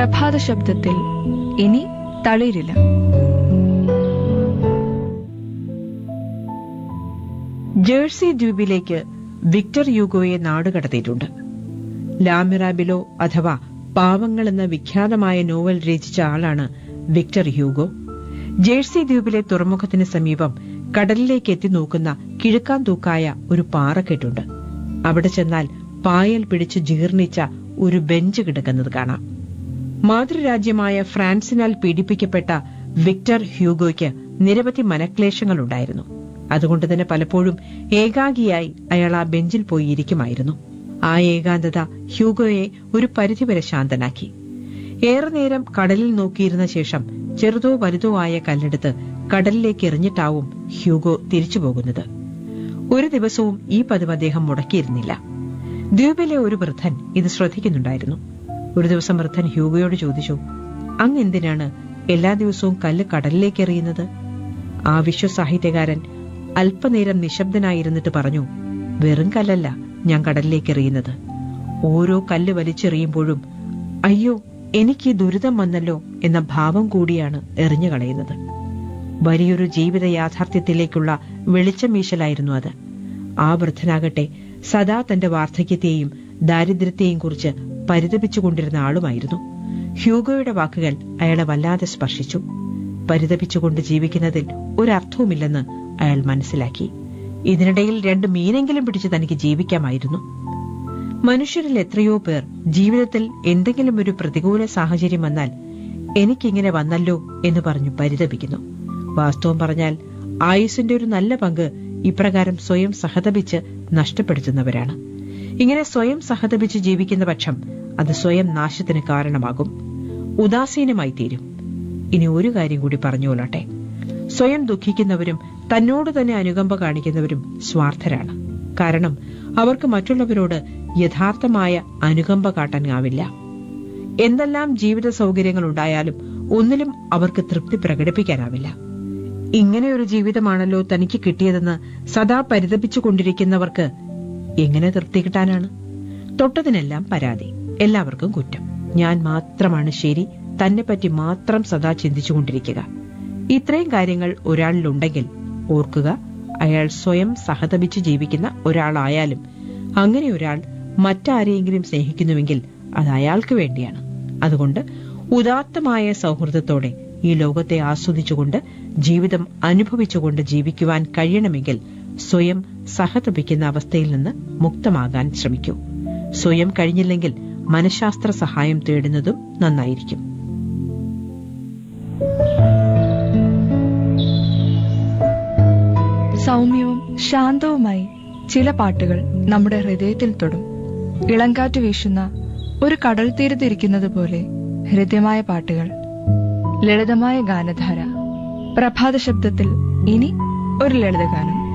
പ്രഭാത ശബ്ദത്തിൽ ഇനി തളിരില്ല ജേഴ്സി ദ്വീപിലേക്ക് വിക്ടർ യൂഗോയെ നാടുകടത്തിയിട്ടുണ്ട് ലാമിറാബിലോ അഥവാ പാവങ്ങൾ എന്ന വിഖ്യാതമായ നോവൽ രചിച്ച ആളാണ് വിക്ടർ ഹ്യൂഗോ ജേഴ്സി ദ്വീപിലെ തുറമുഖത്തിന് സമീപം കടലിലേക്ക് എത്തി നോക്കുന്ന കിഴക്കാൻ തൂക്കായ ഒരു പാറക്കെട്ടുണ്ട് അവിടെ ചെന്നാൽ പായൽ പിടിച്ച് ജീർണിച്ച ഒരു ബെഞ്ച് കിടക്കുന്നത് കാണാം മാതൃരാജ്യമായ ഫ്രാൻസിനാൽ പീഡിപ്പിക്കപ്പെട്ട വിക്ടർ ഹ്യൂഗോയ്ക്ക് നിരവധി മനക്ലേശങ്ങളുണ്ടായിരുന്നു അതുകൊണ്ട് തന്നെ പലപ്പോഴും ഏകാഗിയായി അയാൾ ആ ബെഞ്ചിൽ പോയി ഇരിക്കുമായിരുന്നു ആ ഏകാന്തത ഹ്യൂഗോയെ ഒരു പരിധിവരെ ശാന്തനാക്കി ഏറെ നേരം കടലിൽ നോക്കിയിരുന്ന ശേഷം ചെറുതോ വലുതോ ആയ കല്ലെടുത്ത് കടലിലേക്ക് എറിഞ്ഞിട്ടാവും ഹ്യൂഗോ തിരിച്ചു പോകുന്നത് ഒരു ദിവസവും ഈ പതിവ് അദ്ദേഹം മുടക്കിയിരുന്നില്ല ദ്വീപിലെ ഒരു വൃദ്ധൻ ഇത് ശ്രദ്ധിക്കുന്നുണ്ടായിരുന്നു ഒരു ദിവസം വൃദ്ധൻ ഹ്യൂഗോയോട് ചോദിച്ചു അങ്ങ് എന്തിനാണ് എല്ലാ ദിവസവും കല്ല് കടലിലേക്ക് എറിയുന്നത് ആ വിശ്വസാഹിത്യകാരൻ അല്പനേരം നിശബ്ദനായിരുന്നിട്ട് പറഞ്ഞു വെറും കല്ലല്ല ഞാൻ കടലിലേക്ക് എറിയുന്നത് ഓരോ കല്ല് വലിച്ചെറിയുമ്പോഴും അയ്യോ എനിക്ക് ഈ ദുരിതം വന്നല്ലോ എന്ന ഭാവം കൂടിയാണ് എറിഞ്ഞു കളയുന്നത് വലിയൊരു ജീവിത യാഥാർത്ഥ്യത്തിലേക്കുള്ള വെളിച്ചം വീശലായിരുന്നു അത് ആ വൃദ്ധനാകട്ടെ സദാ തന്റെ വാർദ്ധക്യത്തെയും ദാരിദ്ര്യത്തെയും കുറിച്ച് പരിതപിച്ചുകൊണ്ടിരുന്ന ആളുമായിരുന്നു ഹ്യൂഗോയുടെ വാക്കുകൾ അയാളെ വല്ലാതെ സ്പർശിച്ചു പരിതപിച്ചുകൊണ്ട് ജീവിക്കുന്നതിൽ ഒരർത്ഥവുമില്ലെന്ന് അയാൾ മനസ്സിലാക്കി ഇതിനിടയിൽ രണ്ട് മീനെങ്കിലും പിടിച്ച് തനിക്ക് ജീവിക്കാമായിരുന്നു മനുഷ്യരിൽ എത്രയോ പേർ ജീവിതത്തിൽ എന്തെങ്കിലും ഒരു പ്രതികൂല സാഹചര്യം വന്നാൽ എനിക്കിങ്ങനെ വന്നല്ലോ എന്ന് പറഞ്ഞു പരിതപിക്കുന്നു വാസ്തവം പറഞ്ഞാൽ ആയുസിന്റെ ഒരു നല്ല പങ്ക് ഇപ്രകാരം സ്വയം സഹതപിച്ച് നഷ്ടപ്പെടുത്തുന്നവരാണ് ഇങ്ങനെ സ്വയം സഹതപിച്ച് ജീവിക്കുന്ന പക്ഷം അത് സ്വയം നാശത്തിന് കാരണമാകും ഉദാസീനമായി തീരും ഇനി ഒരു കാര്യം കൂടി പറഞ്ഞുകൊള്ളട്ടെ സ്വയം ദുഃഖിക്കുന്നവരും തന്നോട് തന്നെ അനുകമ്പ കാണിക്കുന്നവരും സ്വാർത്ഥരാണ് കാരണം അവർക്ക് മറ്റുള്ളവരോട് യഥാർത്ഥമായ അനുകമ്പ കാട്ടാനാവില്ല എന്തെല്ലാം ജീവിത സൗകര്യങ്ങൾ ഉണ്ടായാലും ഒന്നിലും അവർക്ക് തൃപ്തി പ്രകടിപ്പിക്കാനാവില്ല ഇങ്ങനെ ഒരു ജീവിതമാണല്ലോ തനിക്ക് കിട്ടിയതെന്ന് സദാ പരിതപിച്ചുകൊണ്ടിരിക്കുന്നവർക്ക് എങ്ങനെ തൃപ്തി കിട്ടാനാണ് തൊട്ടതിനെല്ലാം പരാതി എല്ലാവർക്കും കുറ്റം ഞാൻ മാത്രമാണ് ശരി തന്നെപ്പറ്റി മാത്രം സദാ ചിന്തിച്ചുകൊണ്ടിരിക്കുക ഇത്രയും കാര്യങ്ങൾ ഒരാളിലുണ്ടെങ്കിൽ ഓർക്കുക അയാൾ സ്വയം സഹതപിച്ച് ജീവിക്കുന്ന ഒരാളായാലും അങ്ങനെ ഒരാൾ മറ്റാരെയെങ്കിലും സ്നേഹിക്കുന്നുവെങ്കിൽ അത് അയാൾക്ക് വേണ്ടിയാണ് അതുകൊണ്ട് ഉദാത്തമായ സൗഹൃദത്തോടെ ഈ ലോകത്തെ ആസ്വദിച്ചുകൊണ്ട് ജീവിതം അനുഭവിച്ചുകൊണ്ട് ജീവിക്കുവാൻ കഴിയണമെങ്കിൽ സ്വയം സഹതപിക്കുന്ന അവസ്ഥയിൽ നിന്ന് മുക്തമാകാൻ ശ്രമിക്കൂ സ്വയം കഴിഞ്ഞില്ലെങ്കിൽ മനഃശാസ്ത്ര സഹായം തേടുന്നതും നന്നായിരിക്കും സൗമ്യവും ശാന്തവുമായി ചില പാട്ടുകൾ നമ്മുടെ ഹൃദയത്തിൽ തൊടും ഇളങ്കാറ്റ് വീശുന്ന ഒരു കടൽ തീരത്തിരിക്കുന്നത് പോലെ ഹൃദ്യമായ പാട്ടുകൾ ലളിതമായ ഗാനധാര പ്രഭാത ശബ്ദത്തിൽ ഇനി ഒരു ലളിതഗാനം